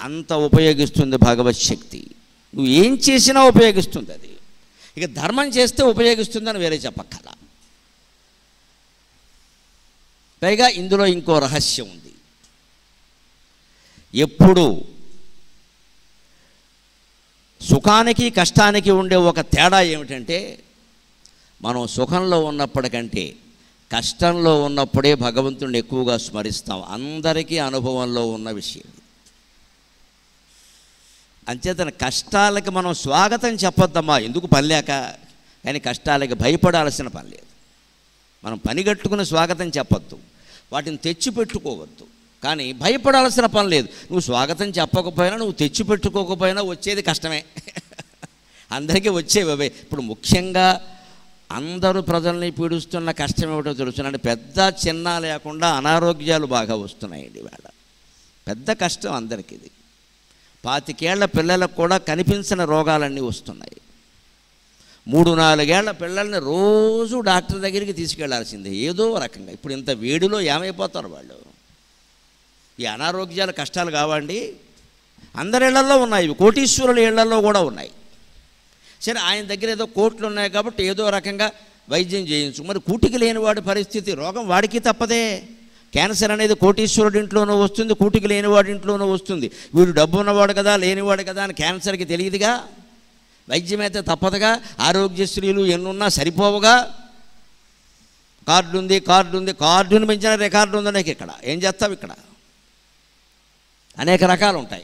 అంత ఉపయోగిస్తుంది భగవత్ శక్తి నువ్వు ఏం చేసినా ఉపయోగిస్తుంది అది ఇక ధర్మం చేస్తే ఉపయోగిస్తుందని వేరే చెప్పక్కల పైగా ఇందులో ఇంకో రహస్యం ఉంది ఎప్పుడు సుఖానికి కష్టానికి ఉండే ఒక తేడా ఏమిటంటే మనం సుఖంలో ఉన్నప్పటికంటే కష్టంలో ఉన్నప్పుడే భగవంతుడిని ఎక్కువగా స్మరిస్తాం అందరికీ అనుభవంలో ఉన్న విషయం అంచేతన కష్టాలకి మనం స్వాగతం చెప్పొద్దమ్మా ఎందుకు పని లేక కానీ కష్టాలకి భయపడాల్సిన పని లేదు మనం పనిగట్టుకుని స్వాగతం చెప్పొద్దు వాటిని తెచ్చిపెట్టుకోవద్దు కానీ భయపడాల్సిన పని లేదు నువ్వు స్వాగతం చెప్పకపోయినా నువ్వు తెచ్చిపెట్టుకోకపోయినా వచ్చేది కష్టమే అందరికీ వచ్చేవి అవే ఇప్పుడు ముఖ్యంగా అందరూ ప్రజల్ని పీడిస్తున్న కష్టం ఏమిటో తెలుసునండి పెద్ద చిన్న లేకుండా అనారోగ్యాలు బాగా వస్తున్నాయండి ఇవాళ పెద్ద కష్టం అందరికీ ఇది పాతికేళ్ల పిల్లలకు కూడా కనిపించిన రోగాలన్నీ వస్తున్నాయి మూడు నాలుగేళ్ల పిల్లల్ని రోజు డాక్టర్ దగ్గరికి తీసుకెళ్లాల్సిందే ఏదో రకంగా ఇప్పుడు ఇంత వేడిలో ఏమైపోతారు వాళ్ళు ఈ అనారోగ్యాల కష్టాలు కావండి అందరి ఇళ్లలో ఉన్నాయి ఇవి కోటీశ్వరుల ఇళ్లలో కూడా ఉన్నాయి సరే ఆయన దగ్గర ఏదో కోట్లు ఉన్నాయి కాబట్టి ఏదో రకంగా వైద్యం చేయించు మరి కూటికి లేని వాడి పరిస్థితి రోగం వాడికి తప్పదే క్యాన్సర్ అనేది కోటీశ్వరుడి ఇంట్లోనూ వస్తుంది కూటికి లేనివాడి ఇంట్లోనూ వస్తుంది వీడు డబ్బు ఉన్నవాడు కదా లేనివాడు కదా అని క్యాన్సర్కి తెలియదుగా వైద్యం అయితే తప్పదుగా ఆరోగ్యశ్రీలు ఎన్నున్నా సరిపోవుగా కార్డు ఉంది కార్డు ఉంది కార్డుని మించిన రికార్డు ఉంది నీకు ఇక్కడ ఏం చేస్తావు ఇక్కడ అనేక రకాలు ఉంటాయి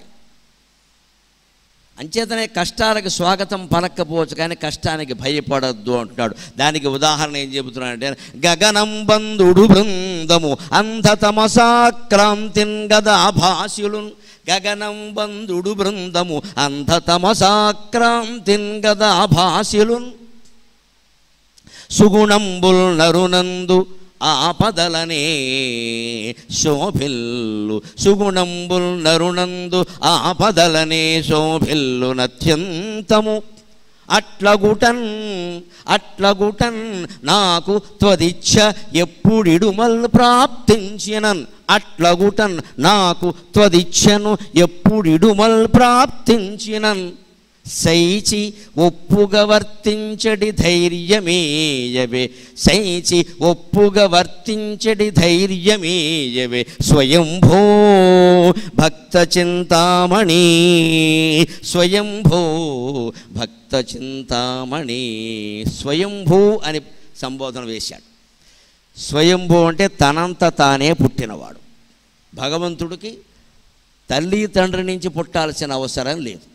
అంచేతనే కష్టాలకు స్వాగతం పలక్కపోవచ్చు కానీ కష్టానికి భయపడద్దు అంటున్నాడు దానికి ఉదాహరణ ఏం చెబుతున్నాడంటే గగనం బంధుడు బృందము అంధతమసాక్రాంతిన్ గదాభాష్యులు గగనం బంధుడు బృందము అంధతమసాక్రాంతిన్ గదాభాష్యులు సుగుణంబుల్ నరునందు ఆపదలనే శోభిల్లు సుగుణంబుల్ నరునందు ఆపదలనే శోభిల్లు నత్యంతము అట్లగుటన్ అట్లగుటన్ నాకు త్వదిచ్ఛ ఎప్పుడిడుమల్ ప్రాప్తించినన్ అట్లగుటన్ నాకు త్వదిచ్ఛను ఎప్పుడిడుమల్ ప్రాప్తించినన్ సైచి ఒప్పుగా వర్తించడి ధైర్యమేయవే సైచి ఒప్పుగా వర్తించడి ధైర్యమేయవే స్వయంభో భక్త చింతామణి స్వయంభో భక్త చింతామణి స్వయంభూ అని సంబోధన వేశాడు స్వయంభూ అంటే తనంత తానే పుట్టినవాడు భగవంతుడికి తల్లి తండ్రి నుంచి పుట్టాల్సిన అవసరం లేదు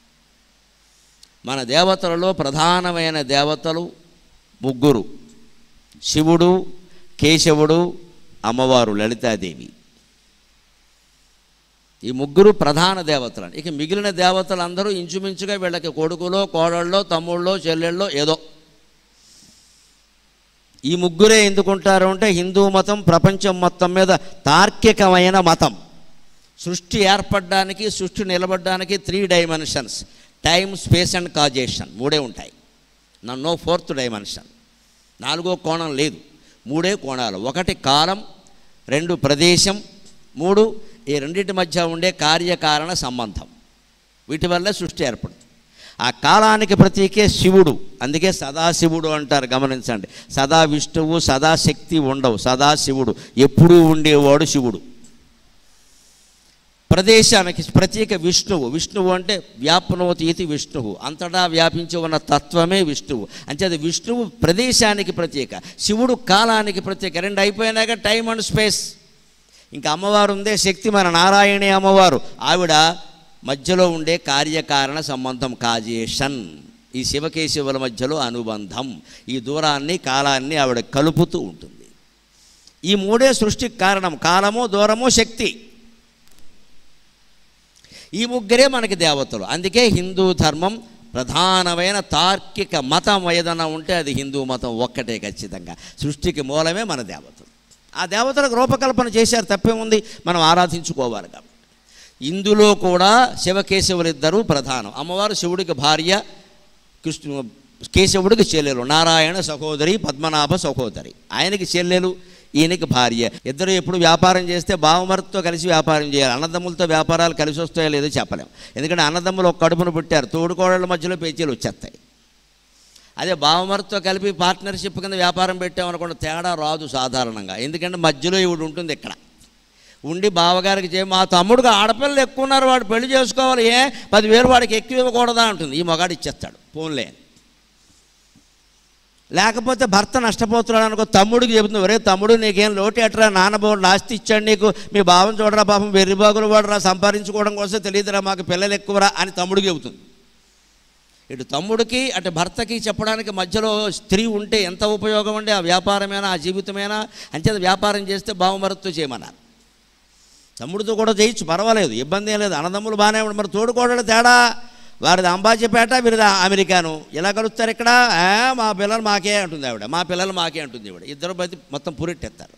మన దేవతలలో ప్రధానమైన దేవతలు ముగ్గురు శివుడు కేశవుడు అమ్మవారు లలితాదేవి ఈ ముగ్గురు ప్రధాన దేవతలు ఇక మిగిలిన దేవతలందరూ ఇంచుమించుగా వీళ్ళకి కొడుకులో కోడళ్ళో తమ్ముళ్ళో చెల్లెళ్ళో ఏదో ఈ ముగ్గురే ఎందుకుంటారు అంటే హిందూ మతం ప్రపంచం మొత్తం మీద తార్కికమైన మతం సృష్టి ఏర్పడడానికి సృష్టి నిలబడడానికి three dimensions time space and causation మూడే ఉంటాయి నో ఫోర్త్ డైమెన్షన్ నాలుగో కోణం లేదు మూడే కోణాలు ఒకటి కాలం రెండు ప్రదేశం మూడు ఈ రెండింటి మధ్య ఉండే కార్యకారణ సంబంధం వీటి వల్లే సృష్టి ఏర్పడుతుంది ఆ కాలానికి ప్రతీకే శివుడు అందుకే సదాశివుడు అంటారు గమనించండి సదా విష్ణువు సదాశక్తి ఉండవు సదాశివుడు ఎప్పుడూ ఉండేవాడు శివుడు ప్రదేశానికి ప్రత్యేక విష్ణువు విష్ణువు అంటే వ్యాపనోతి ఇది విష్ణువు అంతటా వ్యాపించి ఉన్న తత్వమే విష్ణువు అంటే అది విష్ణువు ప్రదేశానికి ప్రత్యేక శివుడు కాలానికి ప్రత్యేక రెండు అయిపోయినాక టైం అండ్ స్పేస్ ఇంకా అమ్మవారు ఉందే శక్తి మన నారాయణి అమ్మవారు ఆవిడ మధ్యలో ఉండే కార్యకారణ సంబంధం కాజేషన్ ఈ శివకేశవుల మధ్యలో అనుబంధం ఈ దూరాన్ని కాలాన్ని ఆవిడ కలుపుతూ ఉంటుంది ఈ మూడే సృష్టికి కారణం కాలము దూరము శక్తి ఈ ముగ్గురే మనకి దేవతలు అందుకే హిందూ ధర్మం ప్రధానమైన తార్కిక మతం ఏదైనా ఉంటే అది హిందూ మతం ఒక్కటే ఖచ్చితంగా సృష్టికి మూలమే మన దేవతలు ఆ దేవతలకు రూపకల్పన చేశారు తప్పేముంది మనం ఆరాధించుకోవాలి కాబట్టి ఇందులో కూడా శివకేశవులిద్దరూ ప్రధానం అమ్మవారు శివుడికి భార్య కృష్ణు కేశవుడికి చెల్లెలు నారాయణ సహోదరి పద్మనాభ సహోదరి ఆయనకి చెల్లెలు ఈయనకి భార్య ఇద్దరు ఎప్పుడు వ్యాపారం చేస్తే బావమరితో కలిసి వ్యాపారం చేయాలి అన్నదమ్ములతో వ్యాపారాలు కలిసి వస్తాయో లేదో చెప్పలేం ఎందుకంటే అన్నదమ్ములు ఒక కడుపును పుట్టారు తోడుకోడళ్ళ మధ్యలో పేచీలు వచ్చేస్తాయి అదే బావమరితో కలిపి పార్ట్నర్షిప్ కింద వ్యాపారం పెట్టామనుకోండి తేడా రాదు సాధారణంగా ఎందుకంటే మధ్యలో ఇవిడు ఉంటుంది ఇక్కడ ఉండి బావగారికి చే మా తమ్ముడుగా ఆడపిల్లలు ఎక్కువ ఉన్నారు వాడు పెళ్లి చేసుకోవాలి ఏ పదివేలు వాడికి ఎక్కువ ఇవ్వకూడదా అంటుంది ఈ మగాడు ఇచ్చేస్తాడు ఫోన్లే లేకపోతే భర్త నష్టపోతున్నాడు అనుకో తమ్ముడికి చెబుతుంది ఒరే తమ్ముడు నీకేం లోటు ఎట్రా నాన్నబోడు ఆస్తి ఇచ్చాడు నీకు మీ భావం చూడరా పాపం వెర్రిబాగులు వాడరా సంపాదించుకోవడం కోసం తెలియదురా మాకు పిల్లలు ఎక్కువరా అని తమ్ముడికి చెబుతుంది ఇటు తమ్ముడికి అటు భర్తకి చెప్పడానికి మధ్యలో స్త్రీ ఉంటే ఎంత ఉపయోగం అండి ఆ వ్యాపారమేనా ఆ జీవితమేనా అంచేత వ్యాపారం చేస్తే బావమరత్తు చేయమన్నారు తమ్ముడితో కూడా చేయొచ్చు పర్వాలేదు ఇబ్బంది ఏం లేదు అన్నదమ్ములు బాగానే ఉండి మరి తోడుకోవడం తేడా వారిది అంబాజీపేట వీరిది అమెరికాను ఇలా కలుస్తారు ఇక్కడ "ఆ, మా పిల్లలు మాకే అంటుంది ఆవిడ మా పిల్లలు మాకే అంటుంది ఆవిడ ఇద్దరు బతి మొత్తం పురిట్టెత్తారు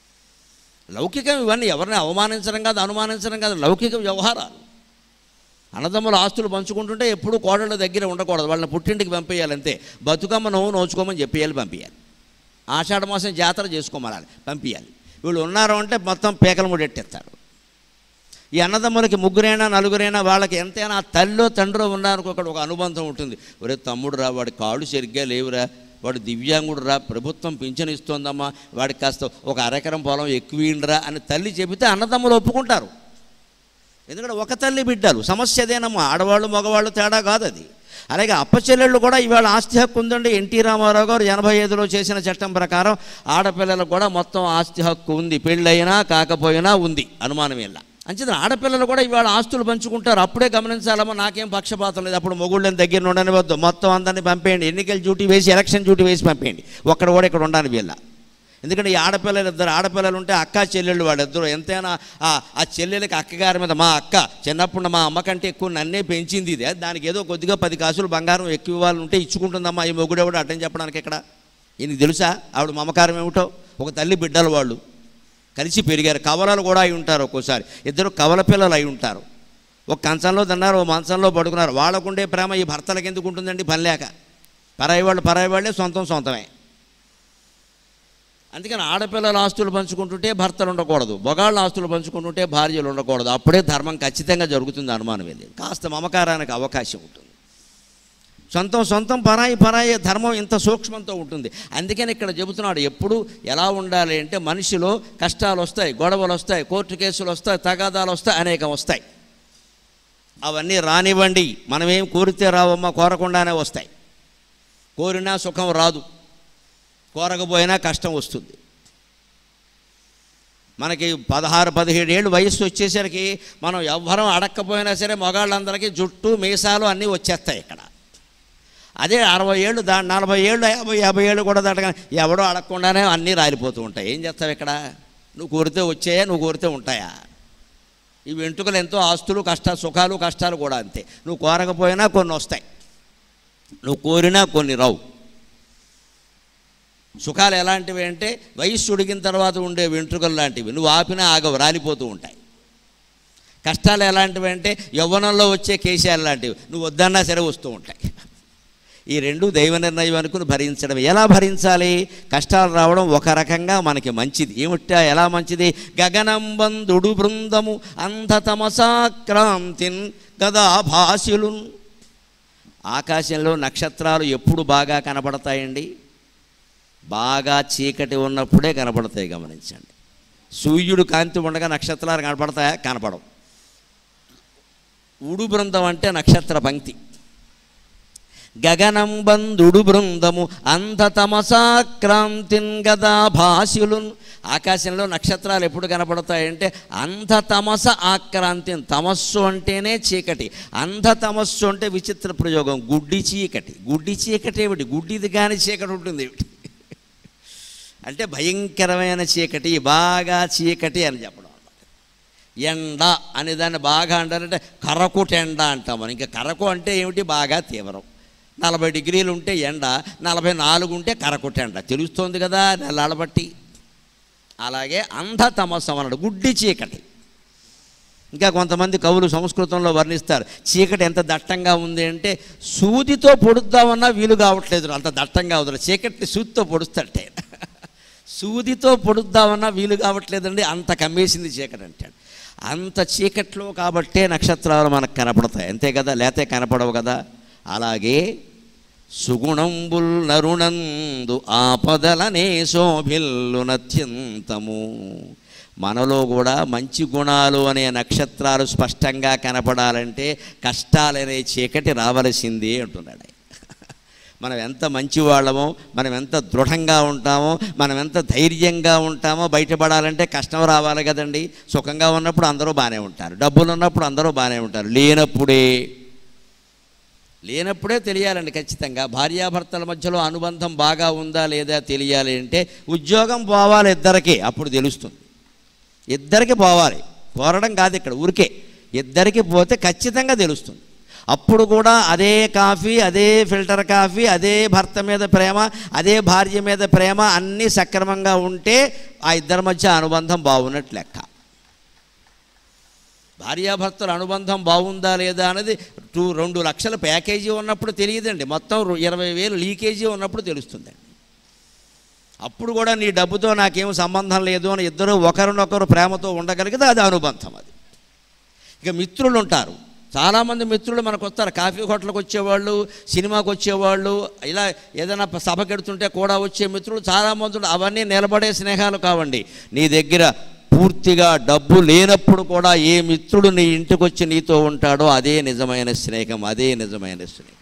లౌకికం ఇవన్నీ ఎవరిని అవమానించడం కాదు అనుమానించడం కాదు లౌకిక వ్యవహారాలు అన్నదమ్ముల ఆస్తులు పంచుకుంటుంటే ఎప్పుడు కోడళ్ళ దగ్గర ఉండకూడదు వాళ్ళని పుట్టింటికి పంపేయాలి అంతే బతుకమ్మ నవ్వు నోచుకోమని చెప్పేయాలి పంపించాలి ఆషాఢ మాసం జాతర చేసుకోమనాలి పంపించాలి వీళ్ళు ఉన్నారు అంటే మొత్తం పీకల ముడెట్టేస్తారు ఈ అన్నదమ్ములకి ముగ్గురైనా నలుగురైనా వాళ్ళకి ఎంతైనా ఆ తల్లిలో తండ్రిలో ఉన్నారనుకో ఒకటి ఒక అనుబంధం ఉంటుంది ఒరే తమ్ముడు రా వాడి కాళ్ళు సరిగ్గా లేవురా వాడు దివ్యాంగుడు రా ప్రభుత్వం పింఛను ఇస్తోందమ్మా వాడికి కాస్త ఒక అరెకరం పొలం ఎక్కువీండ్రా అని తల్లి చెబితే అన్నదమ్ములు ఒప్పుకుంటారు ఎందుకంటే ఒక తల్లి బిడ్డలు సమస్య అదేనమ్మా ఆడవాళ్ళు మగవాళ్ళు తేడా కాదు అది అలాగే అప్పచెల్లెళ్ళు కూడా ఇవాళ ఆస్తి హక్కు ఉందండి ఎన్టీ రామారావు గారు ఎనభై ఐదులో చేసిన చట్టం ప్రకారం ఆడపిల్లలకు కూడా మొత్తం ఆస్తి హక్కు ఉంది పెళ్ళైనా కాకపోయినా ఉంది అనుమానం ఇలా అంచేత ఆడపిల్లలు కూడా ఇవాళ ఆస్తులు పంచుకుంటారు అప్పుడే గమనించాలమ్మా నాకేం పక్షపాతం లేదు అప్పుడు మొగుళ్ళని దగ్గర ఉండని వద్దు మొత్తం అందరినీ పంపేయండి ఎన్నికల డ్యూటీ వేసి ఎలక్షన్ డ్యూటీ వేసి పంపేయండి ఒక్కడ కూడా ఇక్కడ ఉండని వీళ్ళ ఎందుకంటే ఈ ఆడపిల్లలు ఇద్దరు ఆడపిల్లలు ఉంటే అక్క చెల్లెళ్ళు వాళ్ళిద్దరు ఎంతైనా ఆ ఆ చెల్లెలకి అక్కగారి మీద మా అక్క చిన్నప్పుడు మా అమ్మ కంటే ఎక్కువ నన్నే పెంచింది ఇది దానికి ఏదో కొద్దిగా పది కాసులు బంగారం ఎక్కువ ఇవ్వాలి ఉంటే ఇచ్చుకుంటుందమ్మా ఈ మొగుడెవడు అడ్డం చెప్పడానికి ఇక్కడ ఈయనకి తెలుసా ఆవిడ మమకారం ఏమిటో ఒక తల్లి బిడ్డలు వాళ్ళు కలిసి పెరిగారు కవలలు కూడా అయి ఉంటారు ఒక్కోసారి ఇద్దరు కవల పిల్లలు అయి ఉంటారు ఒక కంచంలో తిన్నారు ఓ మంచంలో పడుకున్నారు వాళ్ళకుండే ప్రేమ ఈ భర్తలకు ఎందుకు ఉంటుందండి పని లేక పరాయి వాళ్ళు పరాయి వాళ్ళే సొంతం సొంతమే అందుకని ఆడపిల్లల ఆస్తులు పంచుకుంటుంటే భర్తలు ఉండకూడదు బొగాళ్ళ ఆస్తులు పంచుకుంటుంటే భార్యలు ఉండకూడదు అప్పుడే ధర్మం ఖచ్చితంగా జరుగుతుంది అనుమానం వెళ్ళి కాస్త మమకారానికి అవకాశం ఉంటుంది సొంతం సొంతం పరాయి పరాయి ధర్మం ఇంత సూక్ష్మంతో ఉంటుంది అందుకని ఇక్కడ చెబుతున్నాడు ఎప్పుడు ఎలా ఉండాలి అంటే మనిషిలో కష్టాలు వస్తాయి గొడవలు వస్తాయి కోర్టు కేసులు వస్తాయి తగాదాలు వస్తాయి అనేకం వస్తాయి అవన్నీ రానివ్వండి మనమేం కోరితే రావమ్మా కోరకుండానే వస్తాయి కోరినా సుఖం రాదు కోరకపోయినా కష్టం వస్తుంది మనకి పదహారు పదిహేడు ఏళ్ళు వయస్సు వచ్చేసరికి మనం ఎవ్వరం అడక్కపోయినా సరే మగాళ్ళందరికీ జుట్టు మీసాలు అన్నీ వచ్చేస్తాయి ఇక్కడ అదే అరవై ఏళ్ళు దా నలభై ఏళ్ళు యాభై యాభై ఏళ్ళు కూడా దాటగా ఎవడో అడగకుండానే అన్నీ రాలిపోతూ ఉంటాయి ఏం చేస్తావు ఇక్కడ నువ్వు కోరితే వచ్చాయా నువ్వు కోరితే ఉంటాయా ఈ వెంట్రుకలు ఎంతో ఆస్తులు కష్ట సుఖాలు కష్టాలు కూడా అంతే నువ్వు కోరకపోయినా కొన్ని వస్తాయి నువ్వు కోరినా కొన్ని రావు సుఖాలు ఎలాంటివి అంటే వయస్సు ఉడికిన తర్వాత ఉండే వెంట్రుకలు లాంటివి నువ్వు ఆపినా ఆగవు రాలిపోతూ ఉంటాయి కష్టాలు ఎలాంటివి అంటే యవ్వనంలో వచ్చే కేశాలు లాంటివి నువ్వు వద్దన్నా సరే వస్తూ ఉంటాయి ఈ రెండు దైవ నిర్ణయం అనుకుని భరించడం ఎలా భరించాలి కష్టాలు రావడం ఒక రకంగా మనకి మంచిది ఏమిటా ఎలా మంచిది గగనం బంధుడు బృందము అంధతమసాక్రాంతిన్ గదా భాషులు ఆకాశంలో నక్షత్రాలు ఎప్పుడు బాగా కనబడతాయండి బాగా చీకటి ఉన్నప్పుడే కనపడతాయి గమనించండి సూర్యుడు కాంతి ఉండగా నక్షత్రాలు కనపడతాయా కనపడవు ఉడు బృందం అంటే నక్షత్ర పంక్తి గగనం బంధుడు బృందము అంధతమసాక్రాంతిన్ గదా భాషులున్ ఆకాశంలో నక్షత్రాలు ఎప్పుడు కనపడతాయంటే అంధతమస ఆక్రాంతి తమస్సు అంటేనే చీకటి అంధతమస్సు అంటే విచిత్ర ప్రయోగం గుడ్డి చీకటి గుడ్డి చీకటి ఏమిటి గుడ్డిది కానీ చీకటి ఉంటుంది ఏమిటి అంటే భయంకరమైన చీకటి బాగా చీకటి అని చెప్పడం అన్నమాట ఎండ అనే దాన్ని బాగా అంటారంటే కరకుటెండ అంటాం మనం ఇంకా కరకు అంటే ఏమిటి బాగా తీవ్రం నలభై డిగ్రీలు ఉంటే ఎండ నలభై నాలుగు ఉంటే కరకుటెండ తెలుస్తోంది కదా నెలల బట్టి అలాగే అంధతమసం అన్నాడు గుడ్డి చీకటి ఇంకా కొంతమంది కవులు సంస్కృతంలో వర్ణిస్తారు చీకటి ఎంత దట్టంగా ఉంది అంటే సూదితో పొడుద్దామన్నా వీలు కావట్లేదు అంత దట్టంగా ఉంది చీకటిని సూదితో పొడుస్తాడే సూదితో పొడుద్దామన్నా వీలు కావట్లేదండి అంత కమ్మేసింది చీకటి అంటాడు అంత చీకట్లో కాబట్టే నక్షత్రాలు మనకు కనపడతాయి అంతే కదా లేతే కనపడవు కదా అలాగే సుగుణంబుల్ నరుణందు ఆపదలనే శోభిల్లునత్యంతము మనలో కూడా మంచి గుణాలు అనే నక్షత్రాలు స్పష్టంగా కనపడాలంటే కష్టాలనే చీకటి రావలసిందే అంటున్నాడు ఆయన. మనం ఎంత మంచివాళ్ళమో మనం ఎంత దృఢంగా ఉంటామో మనం ఎంత ధైర్యంగా ఉంటామో బయటపడాలంటే కష్టం రావాలి కదండి సుఖంగా ఉన్నప్పుడు అందరూ బాగానే ఉంటారు డబ్బులు ఉన్నప్పుడు అందరూ బాగానే ఉంటారు లేనప్పుడే లేనప్పుడే తెలియాలండి ఖచ్చితంగా భార్యాభర్తల మధ్యలో అనుబంధం బాగా ఉందా లేదా తెలియాలి అంటే ఉద్యోగం పోవాలి ఇద్దరికి అప్పుడు తెలుస్తుంది ఇద్దరికి పోవాలి కోరడం కాదు ఇక్కడ ఊరికే ఇద్దరికి పోతే ఖచ్చితంగా తెలుస్తుంది అప్పుడు కూడా అదే కాఫీ అదే ఫిల్టర్ కాఫీ అదే భర్త మీద ప్రేమ అదే భార్య మీద ప్రేమ అన్నీ సక్రమంగా ఉంటే ఆ ఇద్దరి మధ్య అనుబంధం బాగున్నట్లు లెక్క భార్యాభర్తల అనుబంధం బాగుందా లేదా అనేది టూ రెండు లక్షల ప్యాకేజీ ఉన్నప్పుడు తెలియదండి మొత్తం రు- ఇరవై వేలు లీకేజీ ఉన్నప్పుడు తెలుస్తుందండి అప్పుడు కూడా నీ డబ్బుతో నాకేం సంబంధం లేదు అని ఇద్దరు ఒకరినొకరు ప్రేమతో ఉండగలిగితే అది అనుబంధం అది ఇక మిత్రులు ఉంటారు చాలామంది మిత్రులు మనకు వస్తారు కాఫీ హోటల్కి వచ్చేవాళ్ళు సినిమాకి వచ్చేవాళ్ళు ఇలా ఏదైనా ప- సభకెడుతుంటే కూడా వచ్చే మిత్రులు చాలామంది ఉన్నారు. అవన్నీ నిలబడే స్నేహాలు కావండి నీ దగ్గర పూర్తిగా డబ్బు లేనప్పుడు కూడా ఏ మిత్రుడు నీ ఇంటికి వచ్చి నీతో ఉంటాడో అదే నిజమైన స్నేహం అదే నిజమైన స్నేహం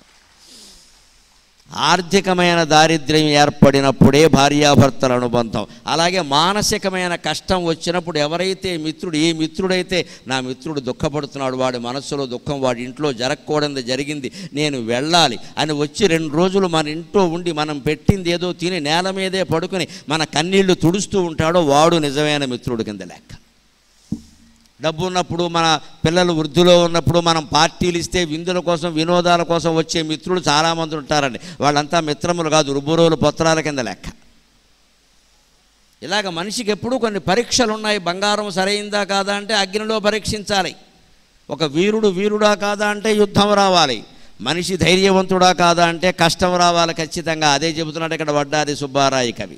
ఆర్థికమైన దారిద్ర్యం ఏర్పడినప్పుడే భార్యాభర్తల అనుబంధం అలాగే మానసికమైన కష్టం వచ్చినప్పుడు ఎవరైతే మిత్రుడు ఏ మిత్రుడైతే నా మిత్రుడు దుఃఖపడుతున్నాడు వాడి మనస్సులో దుఃఖం వాడి ఇంట్లో జరగకూడదు జరిగింది నేను వెళ్ళాలి అని వచ్చి రెండు రోజులు మన ఇంట్లో ఉండి మనం పెట్టింది ఏదో తిని నేల మీదే పడుకుని మన కన్నీళ్లు తుడుస్తూ ఉంటాడో వాడు నిజమైన మిత్రుడు కింద లెక్క డబ్బు ఉన్నప్పుడు మన పిల్లలు వృద్ధిలో ఉన్నప్పుడు మనం పార్టీలు ఇస్తే విందుల కోసం వినోదాల కోసం వచ్చే మిత్రులు చాలామంది ఉంటారండి వాళ్ళంతా మిత్రములు కాదు రుబురోలు పత్రాల కింద లెక్క ఇలాగ మనిషికి ఎప్పుడూ కొన్ని పరీక్షలు ఉన్నాయి బంగారం సరైందా కాదా అంటే అగ్నిలో పరీక్షించాలి ఒక వీరుడు వీరుడా కాదా అంటే యుద్ధం రావాలి మనిషి ధైర్యవంతుడా కాదా అంటే కష్టం రావాలి ఖచ్చితంగా అదే చెబుతున్నాడు ఇక్కడ వడ్డాది సుబ్బారాయి కవి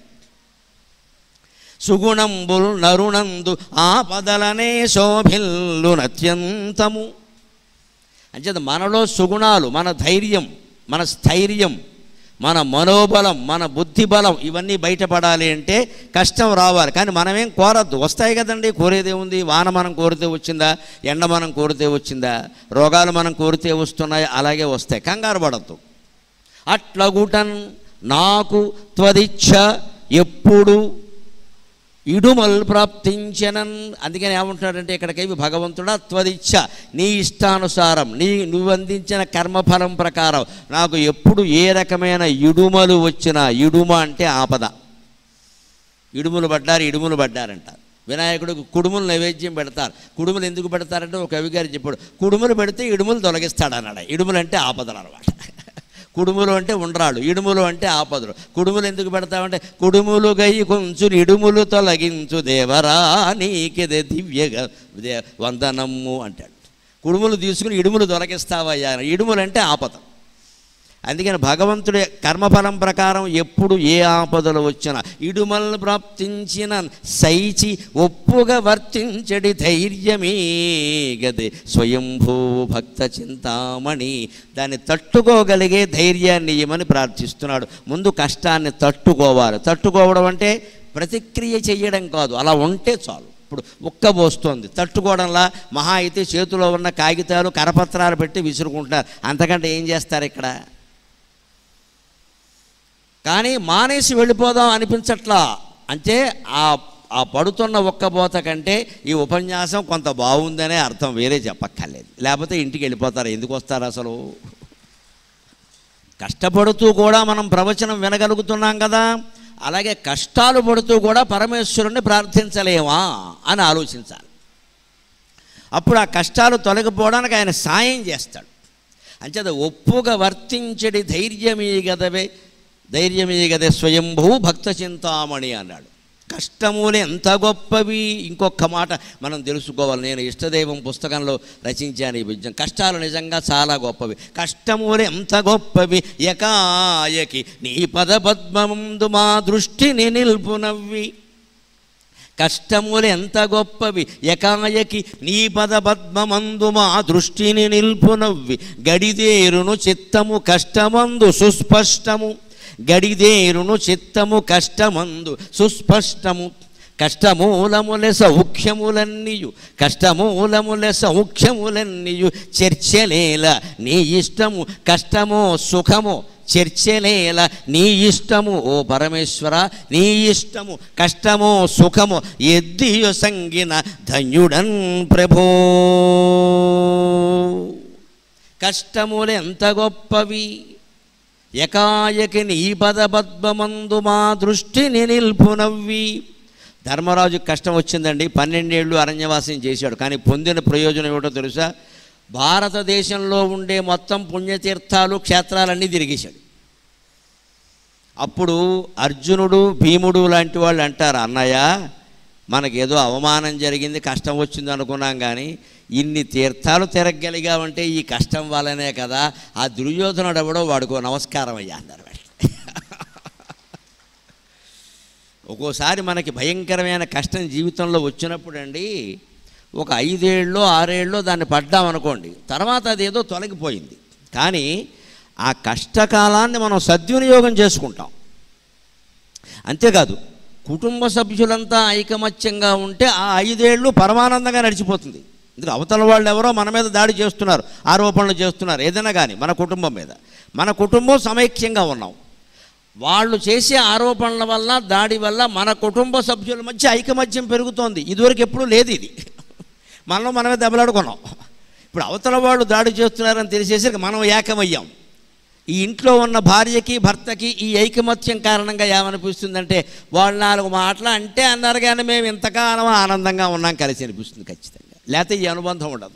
సుగుణంబుల్ నరుణందు ఆపదలనే శోభిల్లునత్యంతము అంచేత మనలో సుగుణాలు మన ధైర్యం మన స్థైర్యం మన మనోబలం మన బుద్ధి బలం ఇవన్నీ బయటపడాలి అంటే కష్టం రావాలి కానీ మనమేం కోరద్దు వస్తాయి కదండి కోరేదే ఉంది వాన మనం కోరితే వచ్చిందా ఎండ మనం కోరితే వచ్చిందా రోగాలు మనం కోరితే వస్తున్నాయి అలాగే వస్తాయి కంగారు పడద్దు అట్లగుటన్ నాకు త్వదిచ్ఛ ఎప్పుడు ఇడుమల్ ప్రాప్తించనన్ అందుకని ఏమంటున్నాడంటే ఇక్కడికి భగవంతుడా త్వదిచ్ఛ నీ ఇష్టానుసారం నీ నువ్వు అందించిన కర్మఫలం ప్రకారం నాకు ఎప్పుడు ఏ రకమైన ఇడుమలు వచ్చినా ఇడుమ అంటే ఆపద ఇడుములు పడ్డారు ఇడుములు పడ్డారంటారు వినాయకుడికి కుడుములు నైవేద్యం పెడతారు కుడుములు ఎందుకు పెడతారంటే ఒక కవి గారు చెప్పాడు కుడుములు పెడితే ఇడుములు తొలగిస్తాడు అన్నాడు ఇడుములు అంటే ఆపదలు అనమాట కుడుములు అంటే ఉండ్రాళ్ళు ఇడుములు అంటే ఆపదలు కుడుములు ఎందుకు పెడతామంటే కుడుములు గై కొంచెం ఇడుములు తొలగించు దేవరా నీకిదే దివ్యగా దే వందనమ్ము అంటాడు కుడుములు తీసుకుని ఇడుములు తొలగిస్తావయ్యా ఇడుములు అంటే ఆపద అందుకని భగవంతుడి కర్మఫలం ప్రకారం ఎప్పుడు ఏ ఆపదలు వచ్చినా ఇడుమలను ప్రాప్తించిన సైచి ఒప్పుగా వర్తించడి ధైర్యమే గదే స్వయంభూ భక్త చింతామణి దాన్ని తట్టుకోగలిగే ధైర్యాన్ని ఇవ్వమని ప్రార్థిస్తున్నాడు ముందు కష్టాన్ని తట్టుకోవాలి తట్టుకోవడం అంటే ప్రతిక్రియ చెయ్యడం కాదు అలా ఉంటే చాలు ఇప్పుడు ఉక్కబోస్తోంది తట్టుకోవడంలా మహా అయితే చేతిలో ఉన్న కాగితాలు కరపత్రాలు పెట్టి విసురుకుంటున్నారు అంతకంటే ఏం చేస్తారు ఇక్కడ కానీ మానేసి వెళ్ళిపోదాం అనిపించట్లా అంటే ఆ ఆ పడుతున్న ఒక్కబోత కంటే ఈ ఉపన్యాసం కొంత బాగుందనే అర్థం వేరే చెప్పక్కర్లేదు లేకపోతే ఇంటికి వెళ్ళిపోతారు ఎందుకు వస్తారు అసలు కష్టపడుతూ కూడా మనం ప్రవచనం వినగలుగుతున్నాం కదా అలాగే కష్టాలు పడుతూ కూడా పరమేశ్వరుణ్ణి ప్రార్థించలేమా అని ఆలోచించాలి అప్పుడు ఆ కష్టాలు తొలగిపోవడానికి ఆయన సాయం చేస్తాడు అంచేత ఒప్పుగా వర్తించడి ధైర్యమీ గదవే ధైర్యమీ గదే స్వయంభూ భక్త చింతామణి అన్నాడు కష్టములు ఎంత గొప్పవి ఇంకొక మాట మనం తెలుసుకోవాలి నేను ఇష్టదైవం పుస్తకంలో రచించాను ఈ విద్యం కష్టాలు నిజంగా చాలా గొప్పవి కష్టములు ఎంత గొప్పవి ఎకాయకి నీ పద పద్మముందు మా దృష్టిని నిల్పునవ్వి కష్టములు ఎంత గొప్పవి ఎకాయకి నీ పద పద్మమందు మా దృష్టిని నిల్పునవ్వి గడిదేరును చిత్తము కష్టమందు సుస్పష్టము గడిదేరును చిత్తము కష్టమందు సుస్పష్టము కష్టమూలముల సౌఖ్యములన్నీయు కష్టమూలముల సౌఖ్యములన్నీయు చర్చలేల నీ ఇష్టము కష్టమో సుఖమో చర్చలేల నీ ఇష్టము ఓ పరమేశ్వర నీ ఇష్టము కష్టమో సుఖమో ఎద్దియు సంగిన ధన్యుడన్ ప్రభో కష్టములు ఎంత గొప్పవి ఎకాయకి నీ పదపద్మమందు మా దృష్టిని నిల్పునవ్వి ధర్మరాజు కష్టం వచ్చిందండి పన్నెండేళ్ళు అరణ్యవాసం చేశాడు కానీ పొందిన ప్రయోజనం ఏమిటో తెలుసా భారతదేశంలో ఉండే మొత్తం పుణ్యతీర్థాలు క్షేత్రాలన్నీ తిరిగేశాడు అప్పుడు అర్జునుడు భీముడు లాంటి వాళ్ళు అంటారు అన్నయ్య మనకేదో అవమానం జరిగింది కష్టం వచ్చింది అనుకున్నాం కానీ ఇన్ని తీర్థాలు తిరగలిగామంటే ఈ కష్టం వల్లనే కదా ఆ దుర్యోధనుడు ఎవడో వాడుకో నమస్కారం అయ్యా అన్నారు వాళ్ళు ఒక్కోసారి మనకి భయంకరమైన కష్టం జీవితంలో వచ్చినప్పుడు అండి ఒక ఐదేళ్ళు ఆరేళ్ళు దాన్ని పడ్డామనుకోండి తర్వాత అదేదో తొలగిపోయింది కానీ ఆ కష్టకాలాన్ని మనం సద్వినియోగం చేసుకుంటాం అంతేకాదు కుటుంబ సభ్యులంతా ఐకమత్యంగా ఉంటే ఆ ఐదేళ్ళు పరమానందంగా నడిచిపోతుంది ఎందుకు అవతల వాళ్ళు ఎవరో మన మీద దాడి చేస్తున్నారు ఆరోపణలు చేస్తున్నారు ఏదైనా కానీ మన కుటుంబం మీద మన కుటుంబం సమైక్యంగా ఉన్నాం వాళ్ళు చేసే ఆరోపణల వల్ల దాడి వల్ల మన కుటుంబ సభ్యుల మధ్య ఐకమత్యం పెరుగుతోంది ఇదివరకు ఎప్పుడూ లేదు ఇది మనలో మనమే దెబ్బలాడుకున్నాం ఇప్పుడు అవతల వాళ్ళు దాడి చేస్తున్నారని తెలిసేసరికి మనం ఏకమయ్యాం ఈ ఇంట్లో ఉన్న భార్యకి భర్తకి ఈ ఐకమత్యం కారణంగా ఏమనిపిస్తుందంటే వాళ్ళు నాలుగు మాటలు అంటే అన్నారు కానీ మేము ఇంతకాలం ఆనందంగా ఉన్నాం కలిసి అనిపిస్తుంది ఖచ్చితంగా లేకపోతే ఈ అనుబంధం ఉండదు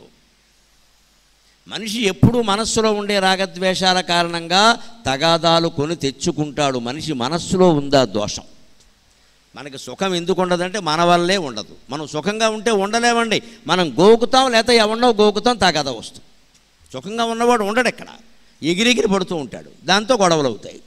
మనిషి ఎప్పుడూ మనస్సులో ఉండే రాగద్వేషాల కారణంగా తగాదాలు కొని తెచ్చుకుంటాడు మనిషి మనస్సులో ఉందా దోషం మనకి సుఖం ఎందుకు ఉండదంటే మన వల్లే ఉండదు మనం సుఖంగా ఉంటే ఉండలేమండి మనం గోకుతాం లేకపోతే ఎవరినో గోకుతాం తగాదా వస్తుంది సుఖంగా ఉన్నవాడు ఉండడు ఎక్కడ ఎగిరెగిరి పడుతూ ఉంటాడు దాంతో గొడవలు అవుతాయి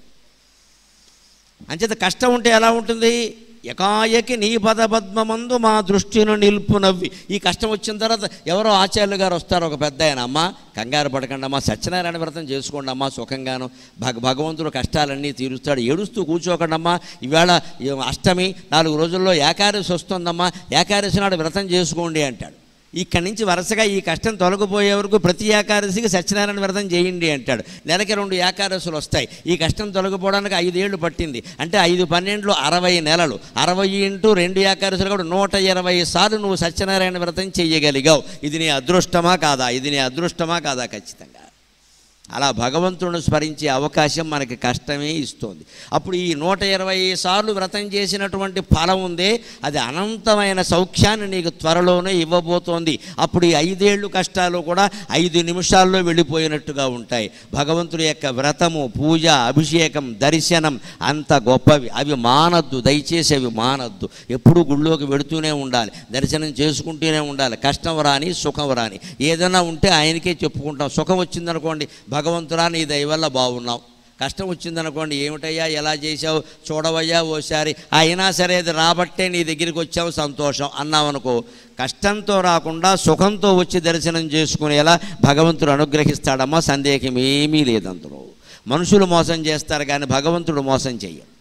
అంచేత కష్టం ఉంటే ఎలా ఉంటుంది ఎకాయకి నీ పదపద్మమందు మా దృష్టిని నిలుపునవ్వి ఈ కష్టం వచ్చిన తర్వాత ఎవరో ఆచార్యులు గారు వస్తారు ఒక పెద్ద ఆయన అమ్మ కంగారు పడకండి అమ్మా సత్యనారాయణ వ్రతం చేసుకోండి అమ్మా సుఖంగాను భగ భగవంతుడు కష్టాలన్నీ తీరుస్తాడు ఏడుస్తూ కూర్చోకండి అమ్మా ఈవేళ ఈ అష్టమి నాలుగు రోజుల్లో ఏకాదశి వస్తుందమ్మా ఏకాదశి నాడు వ్రతం చేసుకోండి అంటాడు ఇక్కడి నుంచి వరుసగా ఈ కష్టం తొలగిపోయే వరకు ప్రతి ఏకాదశికి సత్యనారాయణ వ్రతం చేయండి అంటాడు నెలకి రెండు ఏకాదశులు వస్తాయి ఈ కష్టం తొలగిపోవడానికి ఐదేళ్లు పట్టింది అంటే ఐదు పన్నెండులో అరవై నెలలు అరవై ఇంటూ రెండు ఏకాదశులు కూడా నూట ఇరవై సార్లు నువ్వు సత్యనారాయణ వ్రతం చెయ్యగలిగావు ఇది నీ అదృష్టమా కాదా ఇది నీ అదృష్టమా కాదా ఖచ్చితంగా అలా భగవంతుడిని స్మరించే అవకాశం మనకి కష్టమే ఇస్తుంది అప్పుడు ఈ నూట ఇరవై సార్లు వ్రతం చేసినటువంటి ఫలం ఉందే అది అనంతమైన సౌఖ్యాన్ని నీకు త్వరలోనే ఇవ్వబోతోంది అప్పుడు ఈ ఐదేళ్ళు కష్టాలు కూడా ఐదు నిమిషాల్లో వెళ్ళిపోయినట్టుగా ఉంటాయి భగవంతుడి యొక్క వ్రతము పూజ అభిషేకం దర్శనం అంత గొప్పవి అవి మానద్దు దయచేసి అవి మానద్దు ఎప్పుడూ గుళ్ళోకి వెడుతూనే ఉండాలి దర్శనం చేసుకుంటూనే ఉండాలి కష్టం రాని సుఖం రాని ఏదైనా ఉంటే ఆయనకే చెప్పుకుంటాం సుఖం వచ్చిందనుకోండి భగవంతుడా నీ దయ వల్ల బాగున్నాం కష్టం వచ్చిందనుకోండి ఏమిటయ్యా ఎలా చేసావు చూడవయ్యా ఓసారి అయినా సరే అది రాబట్టే నీ దగ్గరికి వచ్చావు సంతోషం అన్నావనుకో కష్టంతో రాకుండా సుఖంతో వచ్చి దర్శనం చేసుకునేలా భగవంతుడు అనుగ్రహిస్తాడమ్మా సందేహం ఏమీ లేదు అందులో మనుషులు మోసం చేస్తారు కానీ భగవంతుడు మోసం చెయ్యడు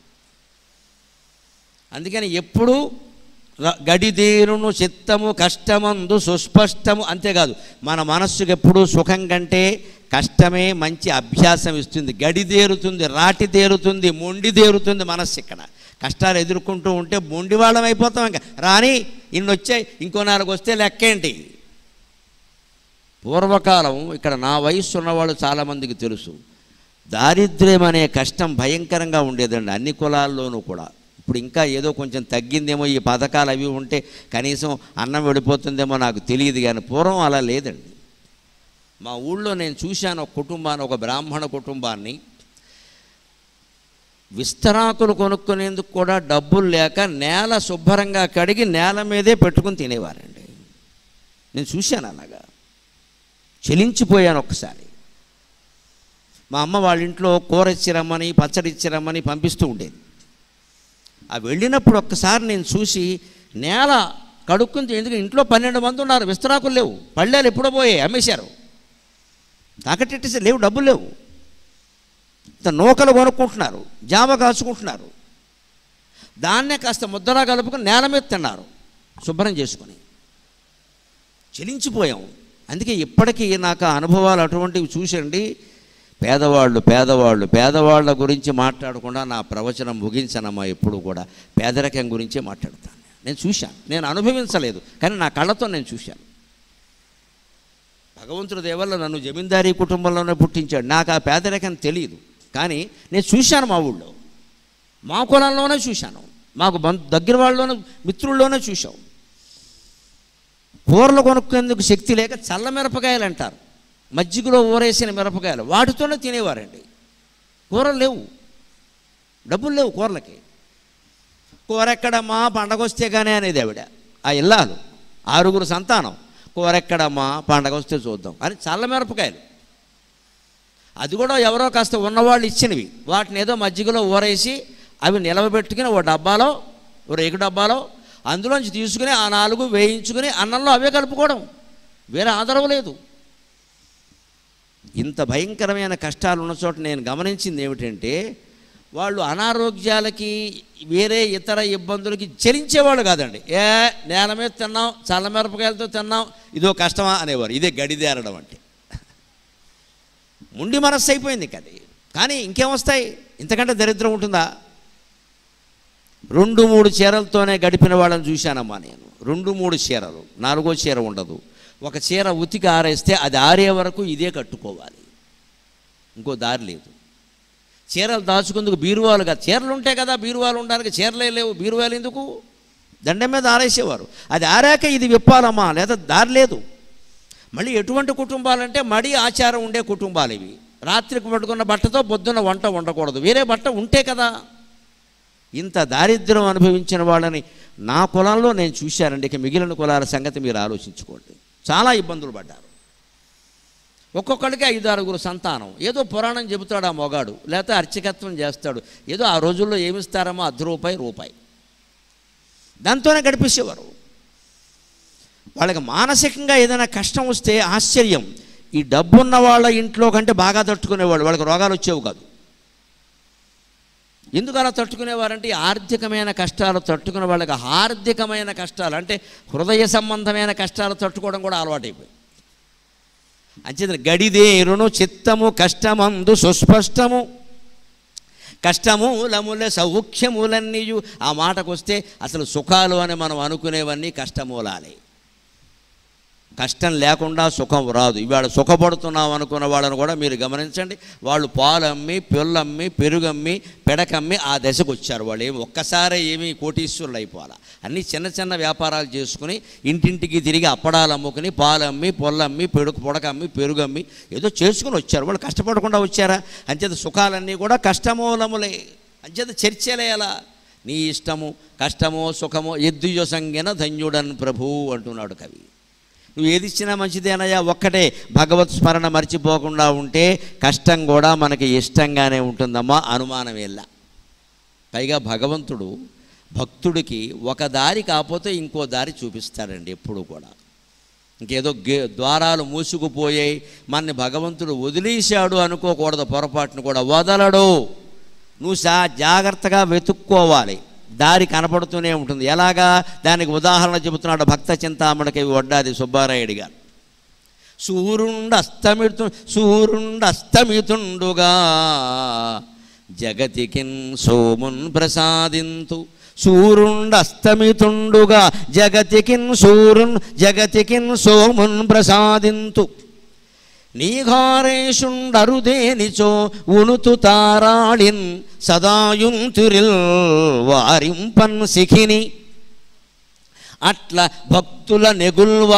అందుకని ఎప్పుడూ ర- గడిదేరును చిత్తము కష్టమందు సుస్పష్టము అంతేకాదు మన మనస్సుకు ఎప్పుడూ సుఖం కంటే కష్టమే మంచి అభ్యాసం ఇస్తుంది గడి దేరుతుంది రాటి దేరుతుంది మొండి దేరుతుంది మనస్సు ఇక్కడ కష్టాలు ఎదుర్కొంటూ ఉంటే మొండి వాళ్ళం అయిపోతాం ఇంకా రాని ఇన్ని వచ్చాయి ఇంకో నాలుగు వస్తే లెక్కేంటి పూర్వకాలం ఇక్కడ నా వయస్సు ఉన్నవాళ్ళు చాలామందికి తెలుసు దారిద్ర్యం అనే కష్టం భయంకరంగా ఉండేదండి అన్ని కులాల్లోనూ కూడా ఇప్పుడు ఇంకా ఏదో కొంచెం తగ్గిందేమో ఈ పథకాలు అవి ఉంటే కనీసం అన్నం వెళ్ళిపోతుందేమో నాకు తెలియదు కానీ పూర్వం అలా లేదండి మా ఊళ్ళో నేను చూశాను ఒక కుటుంబాన్ని ఒక బ్రాహ్మణ కుటుంబాన్ని విస్తరాకులు కొనుక్కునేందుకు కూడా డబ్బులు లేక నేల శుభ్రంగా కడిగి నేల మీదే పెట్టుకుని తినేవారండి నేను చూశాను అలాగా చెలించిపోయాను ఒక్కసారి మా అమ్మ వాళ్ళ ఇంట్లో కూర ఇచ్చిరమ్మని పచ్చడి ఇచ్చిరమ్మని పంపిస్తూ ఉండేది ఆ వెళ్ళినప్పుడు ఒక్కసారి నేను చూసి నేల కడుక్కుని ఎందుకు ఇంట్లో పన్నెండు మంది ఉన్నారు విస్తరాకులు లేవు పళ్ళేలు ఎప్పుడో పోయాయి అమ్మేశారు తాకట్టేసి లేవు డబ్బులు లేవు ఇంత నూకలు కొనుక్కుంటున్నారు జామ కాచుకుంటున్నారు దాన్నే కాస్త ముద్దలా కలుపుకొని నేల మీద తిన్నారు శుభ్రం చేసుకొని చెలించిపోయాం అందుకే ఇప్పటికీ నాకు ఆ అనుభవాలు అటువంటివి చూసండి పేదవాళ్ళు పేదవాళ్ళు పేదవాళ్ళ గురించి మాట్లాడకుండా నా ప్రవచనం ముగించనమ్మా ఎప్పుడు కూడా పేదరికం గురించే మాట్లాడతాను నేను చూశాను నేను అనుభవించలేదు కానీ నా కళ్ళతో నేను చూశాను భగవంతుడి దేవల్ల నన్ను జమీందారీ కుటుంబంలోనే పుట్టించాడు నాకు ఆ పేదరికం తెలియదు కానీ నేను చూశాను మా ఊళ్ళో మా కులంలోనే చూశాను మాకు బంధు దగ్గర వాళ్ళలోనే మిత్రుల్లోనే చూశాం కూరలు కొనుక్కేందుకు శక్తి లేక చల్ల మిరపకాయలు అంటారు మజ్జిగలో ఊరేసిన మిరపకాయలు వాటితోనే తినేవారండి కూరలు లేవు డబ్బులు లేవు కూరలకి కూర ఎక్కడమ్మా పండగ వస్తే కానీ అనేది ఆవిడ ఆ ఇల్లాలు ఆరుగురు సంతానం కూర ఎక్కడమ్మా పండగ వస్తే చూద్దాం అని చల్ల మిరపకాయలు అది కూడా ఎవరో కాస్త ఉన్నవాళ్ళు ఇచ్చినవి వాటిని ఏదో మజ్జిగలో ఊరేసి అవి నిలవబెట్టుకుని ఓ డబ్బాలో ఓ రేకు డబ్బాలో అందులోంచి తీసుకుని ఆ నాలుగు వేయించుకుని అన్నంలో అవే కలుపుకోవడం వేరే ఆధారం లేదు ఇంత భయంకరమైన కష్టాలు ఉన్న చోట నేను గమనించింది ఏమిటంటే వాళ్ళు అనారోగ్యాలకి వేరే ఇతర ఇబ్బందులకి చెలించేవాళ్ళు కాదండి ఏ నేల మీద తిన్నాం చల్లమిరపకాయలతో తిన్నాం ఇదో కష్టమా అనేవారు ఇదే గడిదేరడం అంటే ముండి మనస్సు అయిపోయింది ఇక అది కానీ ఇంకేమొస్తాయి ఇంతకంటే దరిద్రం ఉంటుందా రెండు మూడు చీరలతోనే గడిపిన వాళ్ళని చూశానమ్మా నేను రెండు మూడు చీరలు నాలుగో చీర ఉండదు ఒక చీర ఉతికి ఆరేస్తే అది ఆరే వరకు ఇదే కట్టుకోవాలి ఇంకో దారి లేదు చీరలు దాచుకుందుకు బీరువాలు కాదు చీరలు ఉంటాయి కదా బీరువాలు ఉండడానికి చీరలే లేవు బీరువాలు ఎందుకు దండం మీద ఆరేసేవారు అది ఆరాక ఇది విప్పాలమ్మా లేదా దారి లేదు మళ్ళీ ఎటువంటి కుటుంబాలంటే మడి ఆచారం ఉండే కుటుంబాలు ఇవి రాత్రికి పట్టుకున్న బట్టతో పొద్దున్న వంట ఉండకూడదు వేరే బట్ట ఉంటే కదా ఇంత దారిద్ర్యం అనుభవించిన వాళ్ళని నా కులంలో నేను చూశానండి ఇక మిగిలిన కులాల సంగతి మీరు ఆలోచించుకోండి చాలా ఇబ్బందులు పడ్డారు ఒక్కొక్కడికి ఐదు ఆరుగురు సంతానం ఏదో పురాణం చెబుతాడు ఆ మొగాడు లేకపోతే అర్చకత్వం చేస్తాడు ఏదో ఆ రోజుల్లో ఏమిస్తారమో అర్ధ రూపాయి రూపాయి దాంతోనే గడిపేసేవారు వాళ్ళకి మానసికంగా ఏదైనా కష్టం వస్తే ఆశ్చర్యం ఈ డబ్బున్న వాళ్ళ ఇంట్లో కంటే బాగా తట్టుకునేవాళ్ళు వాళ్ళకి రోగాలు వచ్చేవి కాదు ఎందుకు అలా తట్టుకునేవారంటే ఈ ఆర్థికమైన కష్టాలు తట్టుకునే వాళ్ళకి ఆర్థికమైన కష్టాలు అంటే హృదయ సంబంధమైన కష్టాలు తట్టుకోవడం కూడా అలవాటైపోయి అంచేత గడిదేరును చిత్తము కష్టమందు సుస్పష్టము కష్టమూలముల సౌఖ్యములన్నీయు ఆ మాటకు వస్తే అసలు సుఖాలు అని మనం అనుకునేవన్నీ కష్టమూలాలే కష్టం లేకుండా సుఖం రాదు ఇవాళ సుఖపడుతున్నాం అనుకున్న వాళ్ళని కూడా మీరు గమనించండి వాళ్ళు పాలమ్మి పిల్లమ్మి పెరుగమ్మి పెడకమ్మి ఆ దశకు వచ్చారు వాళ్ళు ఏమి ఒక్కసారే ఏమీ కోటీశ్వరులు అయిపోవాలి అన్నీ చిన్న చిన్న వ్యాపారాలు చేసుకుని ఇంటింటికి తిరిగి అప్పడాలు అమ్ముకుని పాలమ్మి పొల్లమ్మి పెడుకు పొడకమ్మి పెరుగమ్మి ఏదో చేసుకుని వచ్చారు వాళ్ళు కష్టపడకుండా వచ్చారా అంచేత సుఖాలన్నీ కూడా కష్టమూలములే అంచేత చర్చలే అలా నీ ఇష్టము కష్టమో సుఖమో ఎద్దుయో సంగిన ధన్యుడన్ ప్రభు అంటున్నాడు కవి నువ్వు ఏది ఇచ్చినా మంచిదేనయ్యా ఒక్కటే భగవత్ స్మరణ మర్చిపోకుండా ఉంటే కష్టం కూడా మనకి ఇష్టంగానే ఉంటుందమ్మా అనుమానం వెళ్ళా పైగా భగవంతుడు భక్తుడికి ఒక దారి కాకపోతే ఇంకో దారి చూపిస్తాడండి ఎప్పుడు కూడా ఇంకేదో గే ద్వారాలు మూసుకుపోయాయి మనని భగవంతుడు వదిలేశాడు అనుకోకూడదు పొరపాటును కూడా వదలడు నువ్వు సా జాగ్రత్తగా వెతుక్కోవాలి దారి కనపడుతూనే ఉంటుంది ఎలాగా దానికి ఉదాహరణ చెబుతున్నాడు భక్త చింతామణికి వడ్డాది సుబ్బారాయుడు గారు సూర్యుండు అస్తమితు సూర్యుండు అస్తమితుండుగా జగతికిన్ సోమున్ ప్రసాదింతు సూర్యుండు అస్తమితుండుగా జగతికిన్ సూర్యున్ జగతికిన్ సోమున్ ప్రసాదింతు నీఘారేషుండరుదేనిచో ఉనుతు తారాళిన్ సదాయుంతురిల్ వారింపన్ సిఖిని అట్ల భక్తుల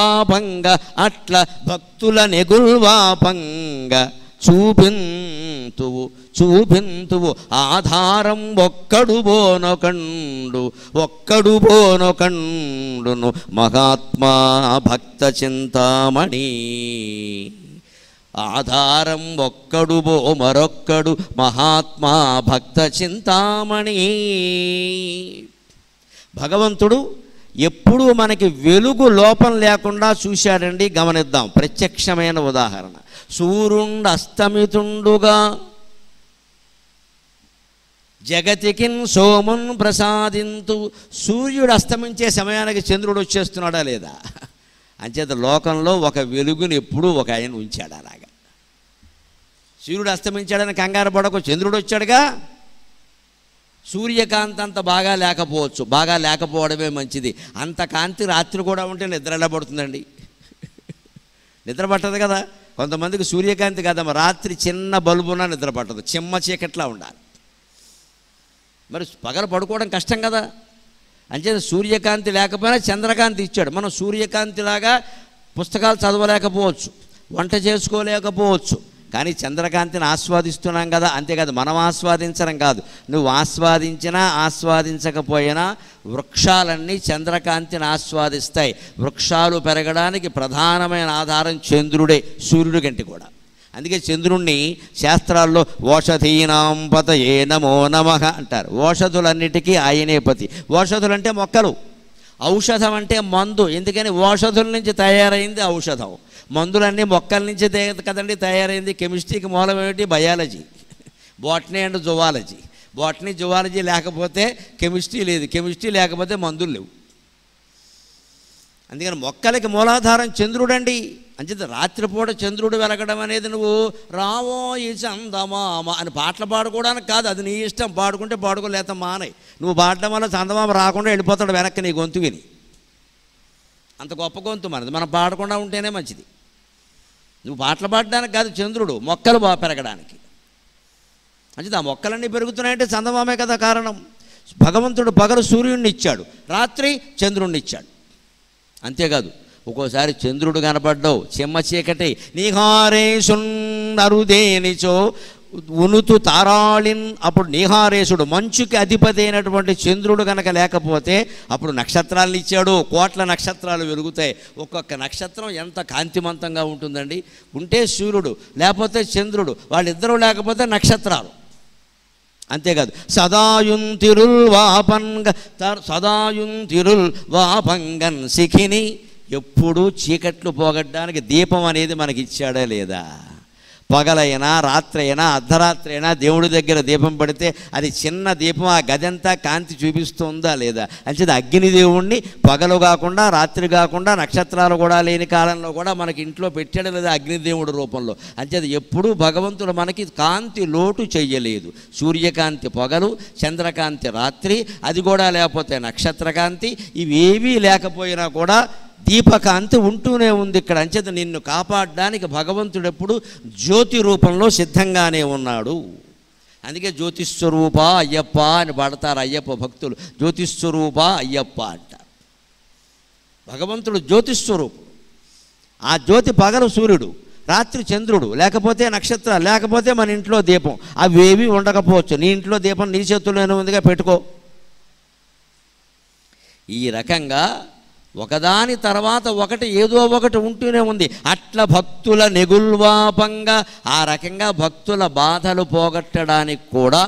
నెగుల్వాపంగ అట్ల భక్తుల నెగుల్వాపంగ చూపిన్ చూపింతువు చూపింతువు ఆధారం ఒక్కడు బోనొకండు ఒక్కడు బోనొకండును మహాత్మా భక్త చింతామణి ఆధారం ఒక్కడు బో మరొక్కడు మహాత్మా భక్త చింతామణి భగవంతుడు ఎప్పుడూ మనకి వెలుగు లోపం లేకుండా చూశాడండి గమనిద్దాం ప్రత్యక్షమైన ఉదాహరణ సూర్యుండు అస్తమితుండుగా జగతికిన్ సోమున్ ప్రసాదింతు సూర్యుడు అస్తమించే సమయానికి చంద్రుడు వచ్చేస్తున్నాడా లేదా అంచేత లోకంలో ఒక వెలుగుని ఎప్పుడూ ఒక ఆయన ఉంచాడు అలాగా సూర్యుడు అస్తమించాడని కంగారు పడకు చంద్రుడు వచ్చాడుగా సూర్యకాంతి అంత బాగా లేకపోవచ్చు బాగా లేకపోవడమే మంచిది అంత కాంతి రాత్రి కూడా ఉంటే నిద్ర ఎలా పడుతుందండి నిద్ర పట్టదు కదా కొంతమందికి సూర్యకాంతి కదమ్మా రాత్రి చిన్న బల్బున నిద్ర పట్టదు చిమ్మ చీకట్లా ఉండాలి మరి పగల పడుకోవడం కష్టం కదా అంచేత సూర్యకాంతి లేకపోయినా చంద్రకాంతి ఇచ్చాడు మనం సూర్యకాంతిలాగా పుస్తకాలు చదవలేకపోవచ్చు వంట చేసుకోలేకపోవచ్చు కానీ చంద్రకాంతిని ఆస్వాదిస్తున్నాం కదా అంతేకాదు మనం ఆస్వాదించడం కాదు నువ్వు ఆస్వాదించినా ఆస్వాదించకపోయినా వృక్షాలన్నీ చంద్రకాంతిని ఆస్వాదిస్తాయి వృక్షాలు పెరగడానికి ప్రధానమైన ఆధారం చంద్రుడే సూర్యుడి కంటే కూడా అందుకే చంద్రుణ్ణి శాస్త్రాల్లో ఓషధీనాం పతయే నమో నమః అంటారు ఓషధులన్నిటికీ ఆయనే పతి ఓషధులు అంటే మొక్కలు ఔషధం అంటే మందు ఎందుకని ఓషధుల నుంచి తయారైంది ఔషధం మందులన్నీ మొక్కల నుంచి తే- కదండి తయారైంది కెమిస్ట్రీకి మూలం ఏమిటి biology botany and zoology botany zoology లేకపోతే కెమిస్ట్రీ లేదు కెమిస్ట్రీ లేకపోతే మందులు లేవు అందుకని మొక్కలకి మూలాధారం చంద్రుడండి అంచేత రాత్రిపూట చంద్రుడు వెలగడం అనేది నువ్వు రావో ఈ చందమామ అని పాటలు పాడుకోవడానికి కాదు అది నీ ఇష్టం పాడుకుంటే పాడుకో లేత మానయ్ నువ్వు పాడడం వల్ల చందమామ రాకుండా వెళ్ళిపోతాడు వెనక్కి నీ గొంతు విని అంత గొప్ప గొంతు మనది మనం పాడకుండా ఉంటేనే మంచిది నువ్వు పాటలు పాడడానికి కాదు చంద్రుడు మొక్కలు బాగా పెరగడానికి అంటే ఆ మొక్కలన్నీ పెరుగుతున్నాయంటే చందమామే కదా కారణం భగవంతుడు పగలు సూర్యుడిని ఇచ్చాడు రాత్రి చంద్రుడిని ఇచ్చాడు అంతేకాదు ఒక్కోసారి చంద్రుడు కనపడ్డావు చెమ్మ చీకటి నీహారేషుండరుదేనిచో ఉనుతు తారాళిన్ అప్పుడు నీహారేశుడు మంచుకి అధిపతి అయినటువంటి చంద్రుడు కనుక లేకపోతే అప్పుడు నక్షత్రాలను ఇచ్చాడు కోట్ల నక్షత్రాలు వెలుగుతాయి ఒక్కొక్క నక్షత్రం ఎంత కాంతిమంతంగా ఉంటుందండి ఉంటే సూర్యుడు లేకపోతే చంద్రుడు వాళ్ళిద్దరూ లేకపోతే నక్షత్రాలు అంతేకాదు సదాయున్ తిరుల్ వాపంగ తర్- సదాయున్ తిరుల్ వాపంగన్ సిఖిని ఎప్పుడూ చీకట్లు పోగొట్టడానికి దీపం అనేది మనకి ఇచ్చాడా లేదా పగలైనా రాత్రి అయినా అర్ధరాత్రి అయినా దేవుడి దగ్గర దీపం పడితే అది చిన్న దీపం ఆ గదంతా కాంతి చూపిస్తుందా లేదా అంచేది అగ్నిదేవుణ్ణి పగలు కాకుండా రాత్రి కాకుండా నక్షత్రాలు కూడా లేని కాలంలో కూడా మనకి ఇంట్లో పెట్టాడు లేదా అగ్నిదేవుడి రూపంలో అంచేది ఎప్పుడూ భగవంతుడు మనకి కాంతి లోటు చెయ్యలేదు సూర్యకాంతి పగలు చంద్రకాంతి రాత్రి అది కూడా లేకపోతే నక్షత్రకాంతి ఇవేవీ లేకపోయినా కూడా దీపకాంతి ఉంటూనే ఉంది ఇక్కడ అంచేత నిన్ను కాపాడడానికి భగవంతుడు ఎప్పుడు జ్యోతి రూపంలో సిద్ధంగానే ఉన్నాడు అందుకే జ్యోతిస్వరూప అయ్యప్ప అని పాడతారు అయ్యప్ప భక్తులు జ్యోతిస్వరూప అయ్యప్ప అంటారు భగవంతుడు జ్యోతిస్వరూపుడు ఆ జ్యోతి పగలు సూర్యుడు రాత్రి చంద్రుడు లేకపోతే నక్షత్రాలు లేకపోతే మన ఇంట్లో దీపం అవేవి ఉండకపోవచ్చు నీ ఇంట్లో దీపం నీ చేతుల్లోనే ఉందిగా పెట్టుకో ఈ రకంగా ఒకదాని తర్వాత ఒకటి ఏదో ఒకటి ఉంటూనే ఉంది అట్ల భక్తుల నెగుల్వాపంగా ఆ రకంగా భక్తుల బాధలు పోగొట్టడానికి కూడా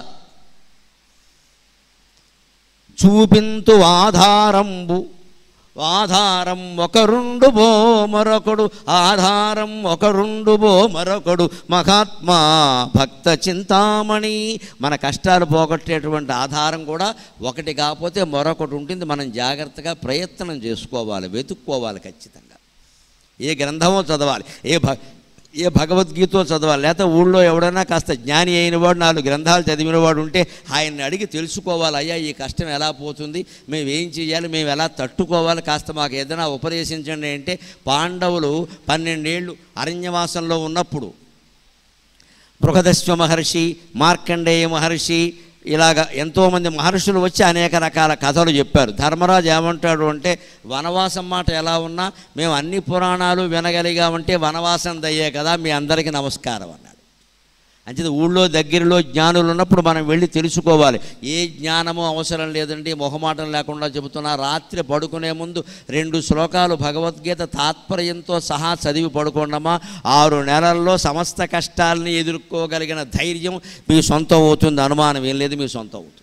చూపింతు ఆధారంబు ఆధారం ఒకరుండు బో మరొకడు ఆధారం ఒకరుండు బో మరొకడు మహాత్మా భక్త చింతామణి మన కష్టాలు పోగొట్టేటువంటి ఆధారం కూడా ఒకటి కాకపోతే మరొకటి ఉంటుంది మనం జాగ్రత్తగా ప్రయత్నం చేసుకోవాలి వెతుక్కోవాలి ఖచ్చితంగా ఏ గ్రంథమో చదవాలి ఏ భ ఏ భగవద్గీతో చదవాలి లేకపోతే ఊళ్ళో ఎవడైనా కాస్త జ్ఞాని అయినవాడు నాలుగు గ్రంథాలు చదివినవాడు ఉంటే ఆయన్ని అడిగి తెలుసుకోవాలి అయ్యా ఈ కష్టం ఎలా పోతుంది మేము ఏం చేయాలి మేము ఎలా తట్టుకోవాలి కాస్త మాకు ఏదైనా ఉపదేశించండి అంటే పాండవులు పన్నెండేళ్ళు అరణ్యవాసంలో ఉన్నప్పుడు బృహదశ్వ మహర్షి మార్కండేయ మహర్షి ఇలాగ ఎంతోమంది మహర్షులు వచ్చి అనేక రకాల కథలు చెప్పారు ధర్మరాజు ఏమంటాడు అంటే వనవాసం మాట ఎలా ఉన్నా మేము అన్ని పురాణాలు వినగలిగామంటే వనవాసం దయ్యే కదా మీ అందరికీ నమస్కారం అన్నాడు అంచేది ఊళ్ళో దగ్గరలో జ్ఞానులు ఉన్నప్పుడు మనం వెళ్ళి తెలుసుకోవాలి ఏ జ్ఞానము అవసరం లేదండి మొహమాటం లేకుండా చెబుతున్నా రాత్రి పడుకునే ముందు రెండు శ్లోకాలు భగవద్గీత తాత్పర్యంతో సహా చదివి పడుకోండమా ఆరు నెలల్లో సమస్త కష్టాలని ఎదుర్కోగలిగిన ధైర్యం మీ సొంతం అవుతుంది అనుమానం ఏం లేదు మీ సొంతం అవుతుంది